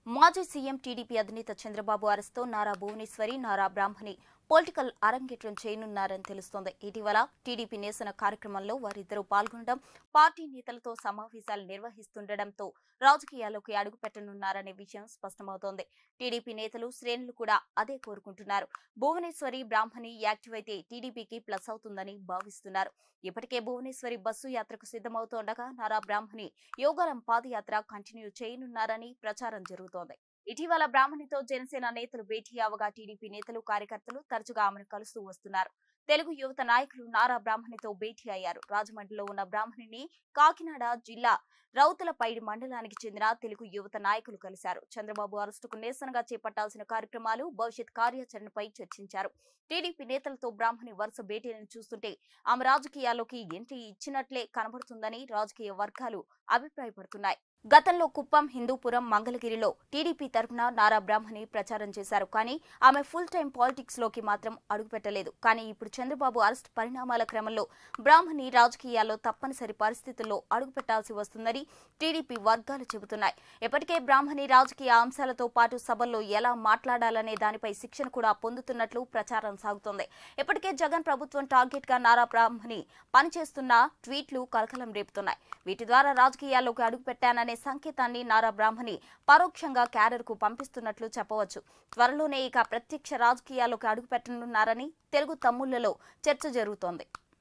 మాజీ CM TDP అధినేత చంద్రబాబు అరెస్ట్తో నారా భువనేశ్వరి నారా బ్రాహ్మణి పొలిటికల్ అరంగేట్రం చేయనున్నారని తెలుస్తోంది ఇటీవల టీడీపీ నిరసన కార్యక్రమంలో వారిద్దరూ పాల్గొనడం పార్టీ నేతలతో సమావేశాలు నిర్వహిస్తుండటంతో రాజకీయాల్లోకి అడుగుపెట్టనున్నారనే విషయం స్పష్టమవుతోంది టీడీపీ నేతలు శ్రేణులు కూడా అదే కోరుకుంటున్నారు భువనేశ్వరి బ్రాహ్మణి యాక్టివ్ అయితే టీడీపీకి ప్లస్ అవుతుందని భావిస్తున్నారు ఇప్పటికే భువనేశ్వరి బస్సు యాత్రకు సిద్ధమవుతోండగా నారా బ్రాహ్మణి యోగారం పాదయాత్ర కంటిన్యూ చేయనున్నారని ప్రచారం జరుగుతోంది ఇటీవల బ్రాహ్మణితో జనసేన నేతలు భేటీ అవగా టీడీపీ నేతలు కార్యకర్తలు తరచుగా ఆమెను కలుస్తూ వస్తున్నారు తెలుగు యువత నాయకులు నారా బ్రాహ్మణితో భేటీ అయ్యారు రాజమండ్రిలో ఉన్న బ్రాహ్మణిని కాకినాడ జిల్లా రౌతులపైడి మండలానికి చెందిన తెలుగు యువత నాయకులు కలిశారు చంద్రబాబు అరెస్టుకు నిరసనగా చేపట్టాల్సిన కార్యక్రమాలు భవిష్యత్ కార్యాచరణపై చర్చించారు టీడీపీ నేతలతో బ్రాహ్మణి వరుస భేటీలను చూస్తుంటే ఆమె రాజకీయాల్లోకి ఎంట్రీ ఇచ్చినట్లే కనబడుతుందని రాజకీయ వర్గాలు అభిప్రాయపడుతున్నాయి గతంలో కుప్పం హిందూపురం మంగళగిరిలో టీడీపీ తరఫున నారా బ్రాహ్మణి ప్రచారం చేశారు కానీ ఆమె ఫుల్ టైం పాలిటిక్స్ లోకి మాత్రం అడుగుపెట్టలేదు కానీ ఇప్పుడు చంద్రబాబు అరెస్ట్ పరిణామాల క్రమంలో బ్రాహ్మణి రాజకీయాల్లో తప్పనిసరి పరిస్థితుల్లో అడుగుపెట్టాల్సి వస్తుందని టీడీపీ వర్గాలు చెబుతున్నాయి ఇప్పటికే బ్రాహ్మణి రాజకీయ అంశాలతో పాటు సభల్లో ఎలా మాట్లాడాలనే దానిపై శిక్షణ కూడా పొందుతున్నట్లు ప్రచారం సాగుతోంది ఇప్పటికే జగన్ ప్రభుత్వం టార్గెట్ గా నారా బ్రాహ్మణి పనిచేస్తున్న ట్వీట్లు కలకలం రేపుతున్నాయి వీటి ద్వారా రాజకీయాల్లోకి అడుగుపెట్టాననే సంకేతాన్ని నారా బ్రాహ్మణి పరోక్షంగా క్యాడర్ కు పంపిస్తున్నట్లు చెప్పవచ్చు త్వరలోనే ఇక ప్రత్యక్ష రాజకీయాల్లోకి అడుగుపెట్టనున్నారని తెలుగు తమ్ముళ్లలో చర్చ జరుగుతోంది